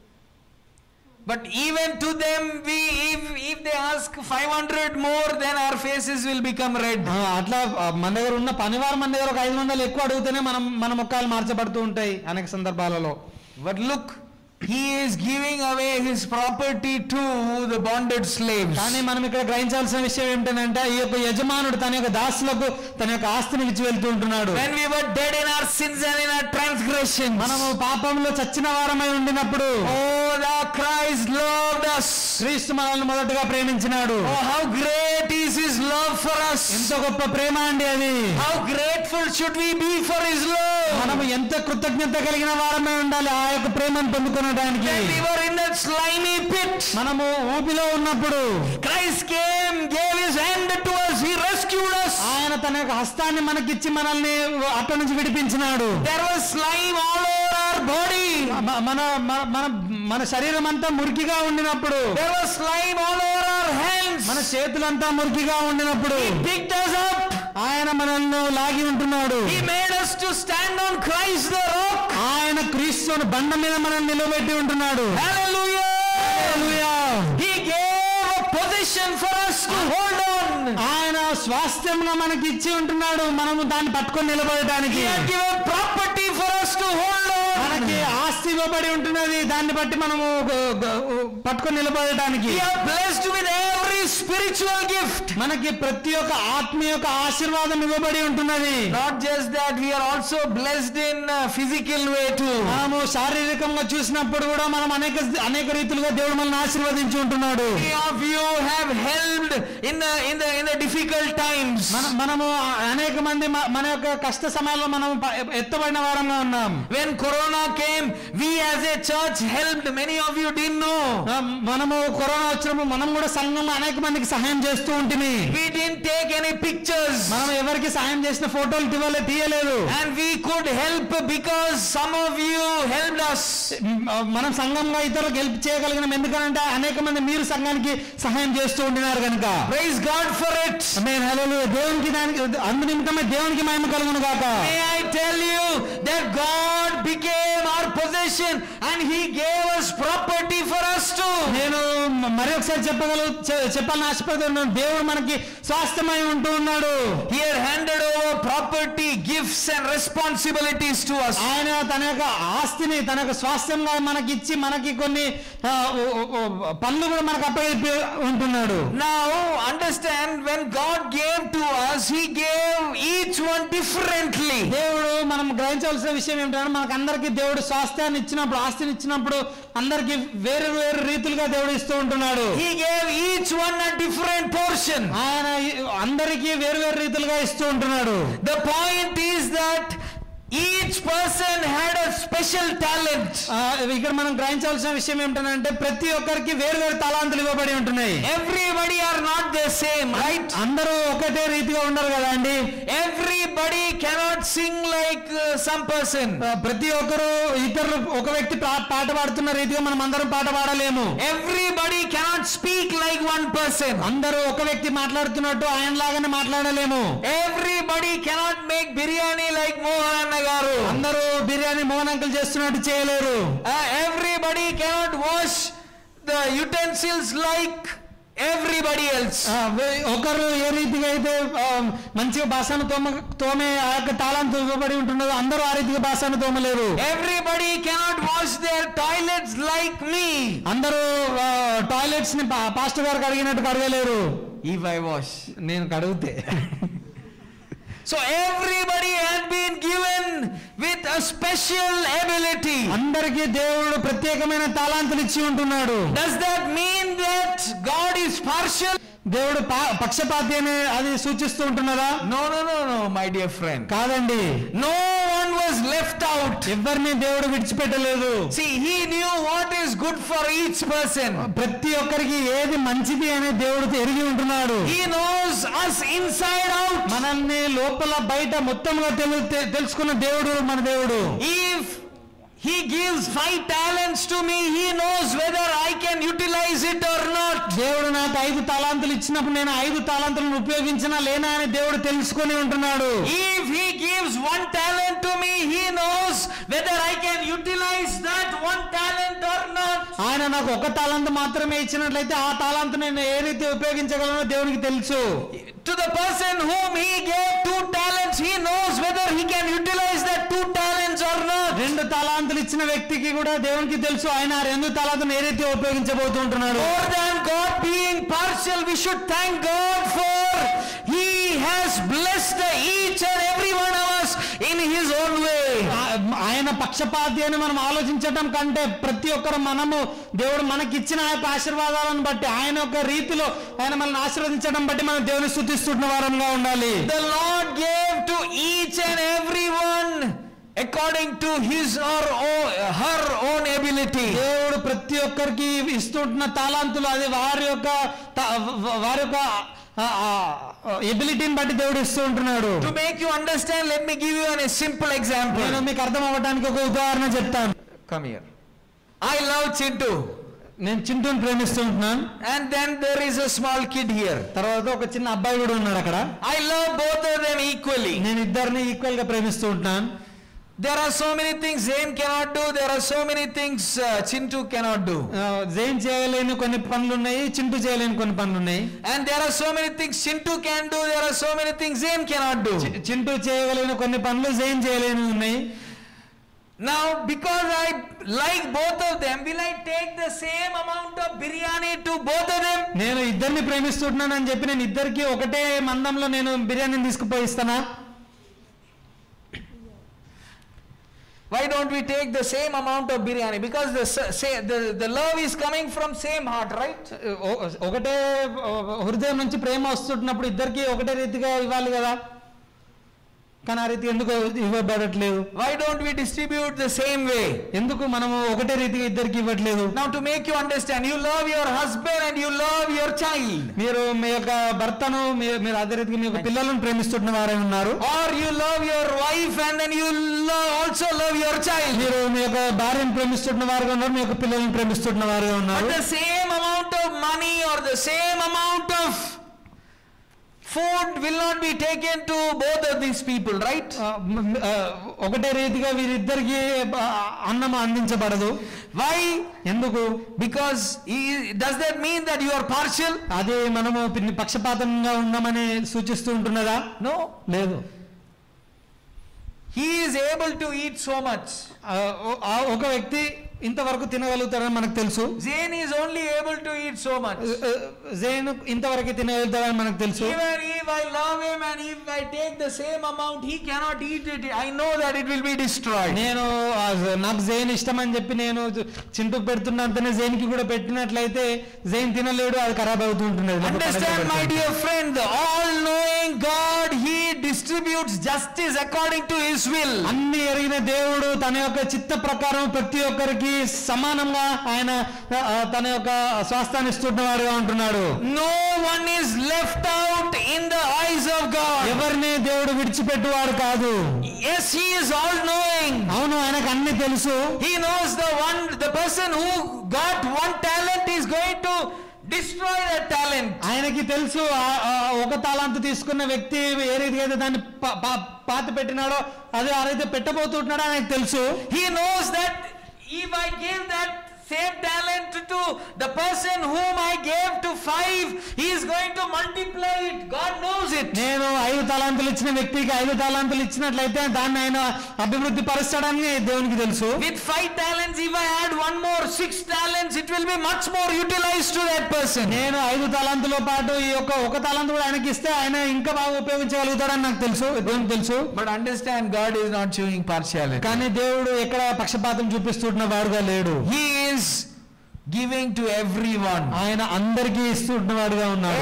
But even to them, we if, if they ask 500 more, then our faces will become red. ఆ, అట్లా ఆ, మన దగ్గర ఉన్న పనివారు మన దగ్గర ఒక ఐదు వందలు ఎక్కువ అడిగితేనే మనం మన ముఖాలు మార్చబడుతూ ఉంటాయి అనేక సందర్భాలలో But look, he is giving away his property to the bonded slaves. కానీ మనం ఇక్కడ గ్రహించాల్సిన విషయం ఏంటంటే ఈ యొక్క యజమానుడు తన యొక్క దాసులకు తన యొక్క ఆస్తిని ఇచ్చి వెళ్తూ ఉంటున్నాడు When we were dead in our sins and in our transgressions, మనము పాపంలో చచ్చిన వారమై ఉండినప్పుడు oh, the Christ loved us. క్రీస్తు మనల్ని మొదటగా ప్రేమించినాడు Oh, how great is his love for us. ఎంత గొప్ప ప్రేమ అండి అది How grateful should we be for his love. మనము ఎంత కృతజ్ఞత కలిగిన వారమై ఉండాలి ఆ యొక్క ప్రేమను పొందుకునడానికి When we were in that slimy pit, మనము ఊపిలో ఉన్నప్పుడు Christ came, gave his hand to us, he rescued us. ఆయన తన యొక్క హస్తాన్ని మనకిచ్చి మనల్ని అక్కడి నుంచి విడిపించినాడు There was slime all over our body. మ- మన మన మన- మన శరీరం అంతా మురికిగా ఉండినప్పుడు There was slime all over our hands. మన చేతులంతా మురికిగా ఉండినప్పుడు He picked us up. ఆయన మనల్ని లాగి ఉంటున్నాడు He made us to stand on Christ the rock. ఆయన క్రీస్తుని బండ మీద మనల్ని నిలబెట్టి ఉంటున్నాడు Hallelujah. Hallelujah. He gave a position for us to hold on. ఆయన స్వాస్థ్యంగా మనకి ఇచ్చి ఉంటున్నాడు మనము దాన్ని పట్టుకొని He నిలబడటానికి had given property for us to hold on. మనకి ఆస్తి ఇవ్వబడి ఉంటున్నది దాన్ని బట్టి మనము గ- గ- పట్టుకొని నిలబడటానికి We are blessed with every spiritual gift. మనకి ప్రతి ఒక్క ఆత్మీయ యొక్క ఆశీర్వాదం ఇవ్వబడి ఉంటున్నది Not just that, we are also blessed in a physical way too. మనము శారీరకంగా చూసినప్పుడు కూడా మనం అనేక అనేక రీతిలుగా దేవుడు మనల్ని ఆశీర్వదించి ఉంటున్నాడు Many of you have helped in the in the in the difficult times. మన మనము అనేక మంది మ- మన యొక్క కష్ట సమయాల్లో మనం ప- ఎత్తబడిన వారంగా ఉన్నాం When Corona came, we as a church helped. Many of you didn't know. ఆ, మనము కరోనా వచ్చినప్పుడు మనం కూడా సంఘం అనేక మందికి సహాయం చేస్తూ ఉంటుంది We didn't take any pictures. మనం ఎవరికి సహాయం చేసిన ఫోటోలు తీయలే తీయలేదు And we could help because some of you helped us. మనం సంఘంగా ఇతరులకు హెల్ప్ చేయగలిగినాం ఎందుకనంటే అనేక మంది మీరు సంఘానికి సహాయం చేస్తూ ఉండినారు కనుక Praise God for it. నేను హలో దేవునికి దానికి అందు నిమిత్తమే దేవునికి మహిమ కలుగును గాక May I tell you that God became our possession and He gave us property for us too. నేను మరి ఒకసారి చెప్పగల చె- చెప్పాలని ఆశపడుతున్నాను దేవుడు మనకి స్వాస్థ్యమై ఉంటూ ఉన్నాడు He had handed over property, gifts, and responsibilities to us. ఆయన తన యొక్క ఆస్తిని తన యొక్క స్వాస్థ్యంగా మనకి ఇచ్చి మనకి కొన్ని ఆ, ఓ- ఓ- ఓ పనులు కూడా మనకు అప్పగింపి ఉంటున్నాడు Now, understand when God gave to us, He gave each one differently. దేవుడు మనం గ్రహించవలసిన విషయం ఏమిటంటే మనకు అందరికి దేవుడు స్వాస్థ్యాన్ని ఇచ్చినప్పుడు ఆస్తిని ఇచ్చినప్పుడు అందరికి వేరు వేరు రీతులుగా దేవుడు ఇస్తూ ఉంటున్నాడు He gave each one a different portion. ఆయన అందరికీ వేరు వేరు రీతులుగా ఇస్తూ ఉంటున్నాడు The point is that each person had a special talent. ఆ, ఇక్కడ మనం గ్రహించవలసిన విషయం ఏమిటంటే ప్రతి ఒక్కరికి వేరు వేరు తలాంతులు ఇవ్వబడి ఉంటున్నాయి Everybody are not the same, right? అందరూ ఒకటే రీతిగా ఉండరు కదా అండి Everybody cannot sing like uh, some person. ఆ, ప్రతి ఒక్కరు ఇతరులు ఒక వ్యక్తి పా- పాట పాడుతున్న రీతిగా మనం అందరం పాట పాడలేము Everybody cannot speak like one person. అందరూ ఒక వ్యక్తి మాట్లాడుతున్నట్టు ఆయన లాగానే మాట్లాడలేము Everybody cannot make biryani like Mohan Garu. అందరూ బిర్యానీ మోహన్ అంకుల్ చేస్తున్నట్టు చేయలేరు Uh, everybody cannot wash the utensils like everybody else. ఆ, వే- ఒకరు ఏ రీతిగా అయితే ఆ, మంచిగా భాషను తోమ తోమే ఆ యొక్క తాళంతో ఇవ్వబడి ఉంటున్నదో అందరూ ఆ రీతిగా భాషను తోమలేరు Everybody cannot wash their toilets like me. అందరూ టాయిలెట్స్ ని పా- పాస్టర్ గారు కడిగినట్టు కడగలేరు If I wash. నేను కడిగితే So everybody had been given with a special ability. అందరికీ దేవుడు ప్రత్యేకమైన తాళాంతులు ఇచ్చి ఉంటున్నాడు Does that mean that God is partial? దేవుడు పా- పక్షపాతి అని అది సూచిస్తూ ఉంటున్నదా No, no, no, no, my dear friend. కాదండి No one was left out. ఎవరిని దేవుడు విడిచిపెట్టలేదు See, he knew what is good for each person. ప్రతి ఒక్కరికి ఏది మంచిది అని దేవుడు ఎరిగి ఉంటున్నాడు He knows us inside out. మనల్ని లోపల బయట మొత్తంగా తెలు తె- తెలుసుకున్న దేవుడు మన దేవుడు If he gives five talents to me, he knows whether I can utilize it or not. దేవుడు నాకు ఐదు తాళాంతులు ఇచ్చినప్పుడు నేను ఐదు తాళాంతులను ఉపయోగించినా లేనా అని దేవుడు తెలుసుకొని ఉంటున్నాడు If he gives one talent to me, he knows whether I can utilize that one talent or not. ఆయన నాకు ఒక తాళంతు మాత్రమే ఇచ్చినట్లయితే ఆ తాళంతు నేను ఏ రీతి ఉపయోగించగలనో దేవునికి తెలుసు To the person whom he gave two talents, he knows whether he can utilize that two talents or not. రెండు తాళాంతులు ఇచ్చిన వ్యక్తికి కూడా దేవునికి తెలుసు ఆయన ఆ రెండు తాళాంతును ఏ రీతి ఉపయోగించబోతుంటున్నాడు More than God being partial, we should thank God for He has blessed each and every one of us in His own way. ఆ- ఆయన పక్షపాతి అని మనం ఆలోచించటం కంటే ప్రతి ఒక్కరు మనము దేవుడు మనకిచ్చిన ఆ యొక్క ఆశీర్వాదాలను బట్టి ఆయన యొక్క రీతిలో ఆయన మనల్ని ఆశీర్వదించడం బట్టి మనం దేవుని స్థుతిస్తున్న వారంగా ఉండాలి The Lord gave to each and every one according to his or o- her own ability. దేవుడు ప్రతి ఒక్కరికి ఇస్తుంటున్న తాళాంతులు అది వారి యొక్క త- వారి యొక్క ఎబిలిటీని బట్టి దేవుడు ఇస్తూ ఉంటున్నాడు To make you understand, let me give you an- a simple నేను example. మీకు అర్థం అవ్వడానికి ఒక ఉదాహరణ చెప్తాను Come here. I love Chintu. నేను చింటూని ప్రేమిస్తూ ఉంటున్నాను And then there is a small kid here. తర్వాత ఒక చిన్న అబ్బాయి కూడా ఉన్నాడు అక్కడ I love both of them equally. నేను ఇద్దరిని ఈక్వల్ గా ప్రేమిస్తూ ఉంటున్నాను There are so many things Zain cannot do. There are so many things uh, Chintu cannot do. ఆ, జైన్ చేయలేని కొన్ని పనులు ఉన్నాయి చింటూ చేయలేని కొన్ని పనులు ఉన్నాయి And there are so many things Chintu can do. There are so many things Zain cannot do. చి- చింటూ చేయగలిగిన కొన్ని పనులు జైన్ చేయలేని ఉన్నాయి Now, because I like both of them, will I take the same amount of biryani to both of them? నేను ఇద్దరిని ప్రేమిస్తుంటున్నాను అని చెప్పి నేను ఇద్దరికి ఒకటే మందంలో నేను బిర్యానీని తీసుకుపోయి ఇస్తానా Why don't we take the same amount of biryani? Because the, s- say, the, the love is coming from same heart, right? ఓ- ఒకటే హృదయం నుంచి ప్రేమ వస్తుంటున్నప్పుడు ఇద్దరికి ఒకటే రీతిగా ఇవ్వాలి కదా కానీ ఆ రీతి ఎందుకు ఇవ్వబడట్లేదు Why don't we distribute the same way? ఎందుకు మనము ఒకటే రీతిగా ఇద్దరికి ఇవ్వట్లేదు Now, to make you understand, you love your husband and you love your child. మీరు మీ యొక్క భర్తను మీ- మీరు అదే రీతిగా మీ యొక్క పిల్లలను ప్రేమిస్తున్న వారే ఉన్నారు Or you love your wife and then you lo- also love your child. మీరు మీ యొక్క భార్యను ప్రేమిస్తున్న వారుగా ఉన్నారు మీ యొక్క పిల్లలను ప్రేమిస్తున్న వారుగా But ఉన్నారు the same amount of money or the same amount of food will not be taken to both of these people, right? ఆ, మ- మ- ఆ, ఒకటే రీతిగా వీరిద్దరికి ఆ, అన్నం అందించబడదు Why? ఎందుకు Because he- does that mean that you are partial? అది మనము పిన్ని పక్షపాతంగా ఉన్నామని సూచిస్తూ ఉంటున్నదా No. లేదు He is able to eat so much. ఆ, ఓ- ఆ ఒక వ్యక్తి ఇంతవరకు తినగలుగుతారని మనకు తెలుసు Zain is only able to eat so much. ఆ, జైన్ ఇంతవరకు తినగలుగుతారని మనకు తెలుసు Even if I love him and if I take the same amount, he cannot eat it. I know that it will be destroyed. నేను ఆ, నాకు జైన్ ఇష్టం అని చెప్పి నేను చింటూ పెడుతున్నంతనే జైన్ కి కూడా పెట్టినట్లయితే జైన్ తినలేడు అది ఖరాబ్ అవుతూ ఉంటుంది Understand, my dear friend, the all-knowing God, He distributes justice according to His will. అన్ని ఎరిగిన దేవుడు తన యొక్క చిత్త ప్రకారం ప్రతి ఒక్కరికి సమానంగా ఆయన ఆ, తన యొక్క స్వాస్థాన్ని ఇస్తున్న వారుగా ఉంటున్నాడు No one is left out in the eyes of God. ఎవరిని దేవుడు విడిచిపెట్టువాడు కాదు Yes, He is all-knowing. అవును ఆయనకు అన్ని తెలుసు He knows the one, the person who got one talent is going to destroy that talent. ఆయనకి తెలుసు ఆ- ఆ ఒక తాళంతు తీసుకున్న వ్యక్తి ఏ రీతిగా అయితే దాన్ని పా- పా- పాతి పెట్టినాడో అదే ఆ రీతి పెట్టబోతుంటున్నాడో ఆయనకు తెలుసు He knows that if I give that same talent to the person whom I gave to five, he is going to multiply it. God knows it. నేను ఐదు తలాంతులు ఇచ్చిన వ్యక్తికి ఐదు తలాంతులు ఇచ్చినట్లయితే దాన్ని ఆయన అభివృద్ధి పరుస్తాడని దేవునికి తెలుసు With five talents, if I add one more, six talents, it will be much more utilized to that person. నేను ఐదు తలాంతులతో పాటు ఈ యొక్క ఒక తలాంతు కూడా ఆయనకి ఇస్తే ఆయన ఇంకా బాగా ఉపయోగించగలుగుతాడని నాకు తెలుసు దేవునికి తెలుసు But understand, God is not showing partiality. కానీ దేవుడు ఎక్కడ పక్షపాతం చూపిస్తున్న వాడుగా లేడు He is giving to everyone. ఆయన అందరికీ ఇస్తుంటున్న వాడుగా ఉన్నాడు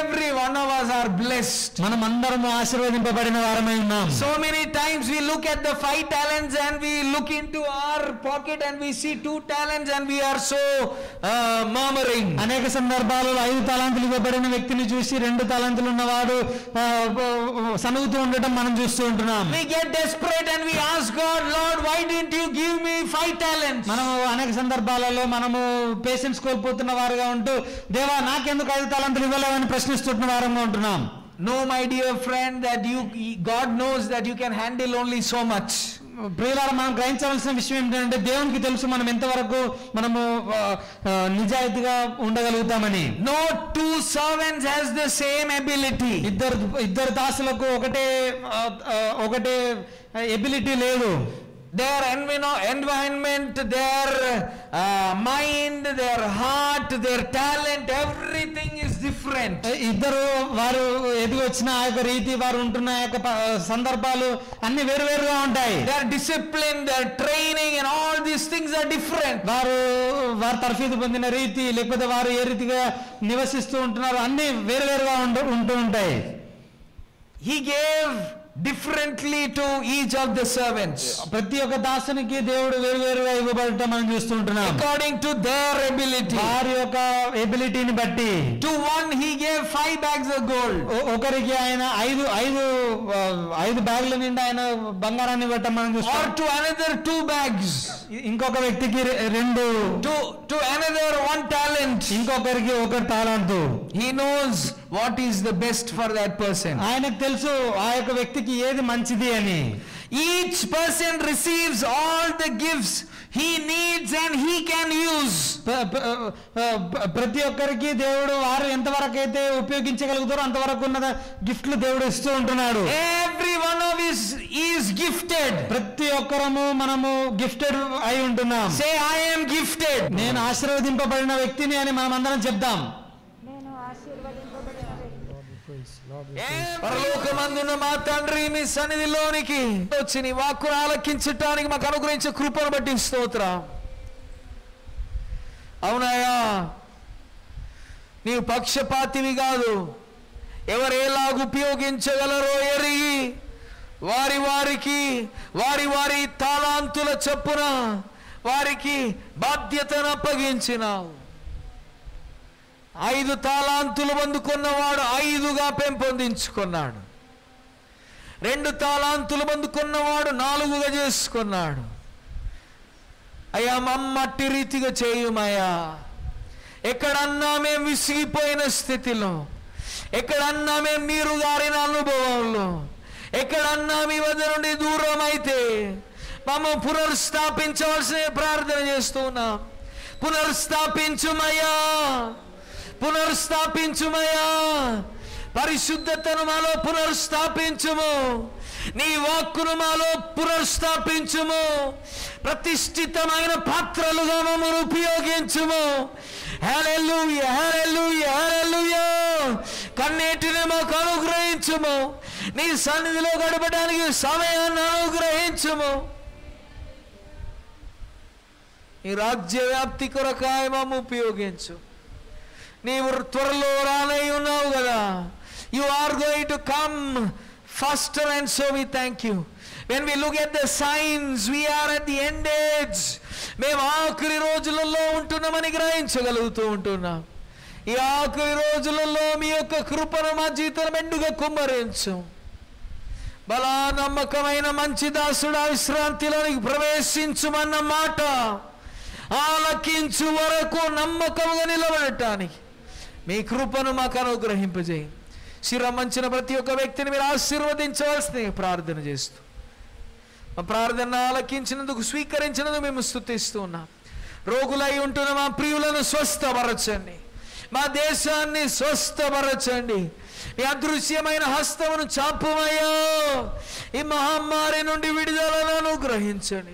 Every one of us are blessed. మనం అందరము ఆశీర్వదింపబడిన వారమై ఉన్నాం So many times we look at the five talents and we look into our pocket and we see two talents and we are so uh, murmuring. అనేక సందర్భాలలో ఐదు తలాంతులు ఇవ్వబడిన వ్యక్తిని చూసి రెండు తలాంతులు ఉన్నవాడు ఆ, ఆ, సనుగుతూ ఉండటం మనం చూస్తూ ఉంటున్నాం We get desperate and we ask God, Lord, why didn't you give me five talents? మనము అనేక సందర్భాలలో మనము పేషెన్స్ కోల్పోతున్న వారుగా ఉంటూ దేవా నాకెందుకు ఐదు తలాంతులు ఇవ్వలేవని ప్రశ్నిస్తున్న వారంగా ఉంటున్నాం No, my dear friend, that you God knows that you can handle only so much. ప్రియులారా మనం గ్రహించవలసిన విషయం ఏంటంటే దేవునికి తెలుసు మనం ఎంతవరకు మనము ఆ, ఆ, నిజాయితీగా ఉండగలుగుతామని No two servants has the same ability. ఇద్దరు ఇద్దరు దాసులకు ఒకటే ఆ, ఆ, ఒకటే ఎబిలిటీ లేదు Their envino- environment, their uh, mind, their heart, their talent, everything is different. ఇద్దరు వారు ఎదిగి వచ్చిన ఆ యొక్క రీతి వారు ఉంటున్న ఆ యొక్క ప- సందర్భాలు అన్ని వేరు వేరుగా ఉంటాయి Their discipline, their training, and all these things are different. వారు వారు తర్ఫీదు పొందిన రీతి లేకపోతే వారు ఏ రీతిగా నివసిస్తూ ఉంటున్నారు అన్ని వేరు వేరుగా ఉంటూ ఉంటూ ఉంటాయి He gave differently to each of the servants ప్రతి ఒక్క దాసునికి దేవుడు వేరు వేరుగా ఇవ్వబడటం మనం చూస్తూ ఉంటున్నాం according to their ability. వారి యొక్క ఎబిలిటీని బట్టి To one, he gave five bags of gold. ఒ- ఒకరికి ఆయన ఐదు ఐదు ఆ, ఐదు బ్యాగుల నిండా ఆయన బంగారాన్ని ఇవ్వటం మనం Or చూస్తాం to another, two bags. ఇ- ఇంకొక వ్యక్తికి రె- రెండు To, to another, one talent. ఇంకొకరికి ఒక తాళంతు He knows what is the best for that person. ఆయనకు తెలుసు ఆ యొక్క వ్యక్తికి ఏది మంచిది అని Each person receives all the gifts he needs and he can use. ప్ర- ప్ర- ఆ, ప్ర- ప్రతి ఒక్కరికి దేవుడు వారు ఎంతవరకు అయితే ఉపయోగించగలుగుతారో అంతవరకు ఉన్న గిఫ్ట్లు దేవుడు ఇస్తూ ఉంటున్నాడు Every one of us is gifted. ప్రతి ఒక్కరము మనము గిఫ్టెడ్ అయి ఉంటున్నాం Say, I am gifted. నేను ఆశీర్వదింపబడిన వ్యక్తిని అని మనం అందరం చెప్దాం పరలోకమందున్న మా తండ్రి మీ సన్నిధిలోనికి వచ్చి నీ వాక్కును ఆలకించటానికి మాకు అనుగ్రహించే కృపను బట్టి స్తోత్ర అవునాయా నీవు పక్షపాతివి కాదు ఎవరు ఎలాగ ఉపయోగించగలరో ఎరిగి వారి వారికి వారి వారి తాళాంతుల చొప్పున వారికి బాధ్యతను అప్పగించినావు ఐదు తాళాంతులు పొందుకున్నవాడు ఐదుగా పెంపొందించుకున్నాడు రెండు తాళాంతులు పొందుకున్నవాడు నాలుగుగా చేసుకున్నాడు అయ్యా మమ్మట్టి రీతిగా చేయుమయ్యా ఎక్కడన్నా మేము విసిగిపోయిన స్థితిలో ఎక్కడన్నా మేము నీరు గారిన అనుభవంలో ఎక్కడన్నా మీ వద్ద నుండి దూరం అయితే మమ్మ పునర్స్థాపించవలసిన ప్రార్థన చేస్తూ ఉన్నాం పునర్స్థాపించుమయ్యా పునర్స్థాపించుమయ్యా పరిశుద్ధతను మాలో పునర్స్థాపించుము నీ వాక్కును మాలో పునర్స్థాపించుము ప్రతిష్ఠితమైన పాత్రలుగా మమ్మల్ని ఉపయోగించుము హల్లెలూయా హల్లెలూయా హల్లెలూయా కన్నీటిని మాకు అనుగ్రహించుము నీ సన్నిధిలో గడపడానికి సమయాన్ని అనుగ్రహించుము నీ రాజ్య వ్యాప్తి కొరకాయ మమ్మ ఉపయోగించు నీవు త్వరలో రానై ఉన్నావు కదా you are going to come faster and so we thank you when we look at the signs we are at the end age మేము ఆఖరి రోజులలో ఉంటున్నామని గ్రహించగలుగుతూ ఉంటున్నాం ఈ ఆఖరి రోజులలో మీ యొక్క కృపను మా జీవితం మెండుగా కుమ్మరించు బలా నమ్మకమైన మంచి దాసుడా విశ్రాంతిలోనికి ప్రవేశించుమన్న మాట ఆలకించు వరకు నమ్మకముగా నిలబడటానికి మీ కృపను మాకు అనుగ్రహింపజేయి శిరమంచిన ప్రతి ఒక్క వ్యక్తిని మీరు ఆశీర్వదించవలసింది ప్రార్థన చేస్తూ మా ప్రార్థన ఆలకించినందుకు స్వీకరించినందుకు మేము స్థుతిస్తూ ఉన్నాం రోగులై ఉంటున్న మా ప్రియులను స్వస్థపరచండి మా దేశాన్ని స్వస్థపరచండి మీ అదృశ్యమైన హస్తమును చాపుమయ్యో ఈ మహమ్మారి నుండి విడుదలను అనుగ్రహించండి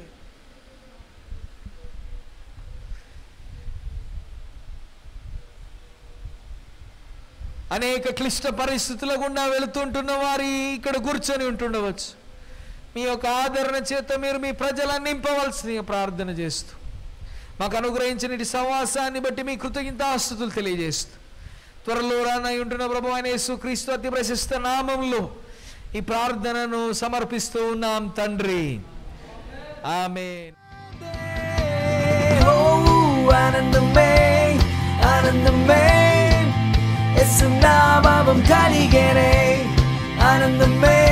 అనేక క్లిష్ట పరిస్థితుల గుండా వెళుతుంటున్న వారి ఇక్కడ కూర్చొని ఉంటుండవచ్చు మీ యొక్క ఆదరణ చేత మీరు మీ ప్రజలను నింపవలసిన ప్రార్థన చేస్తూ మాకు అనుగ్రహించిన ఇటు సవాసాన్ని బట్టి మీ కృతజ్ఞతాస్తుతులు తెలియజేస్తూ త్వరలో రానై ఉంటున్న ప్రభు అయిన యేసుక్రీస్తు అతి ప్రశస్త నామంలో ఈ ప్రార్థనను సమర్పిస్తూ ఉన్నాం తండ్రి ఆమేన్ Oh, ఆనందమే ఆనందమే యేసు నామం కలిగేనే ఆనందమే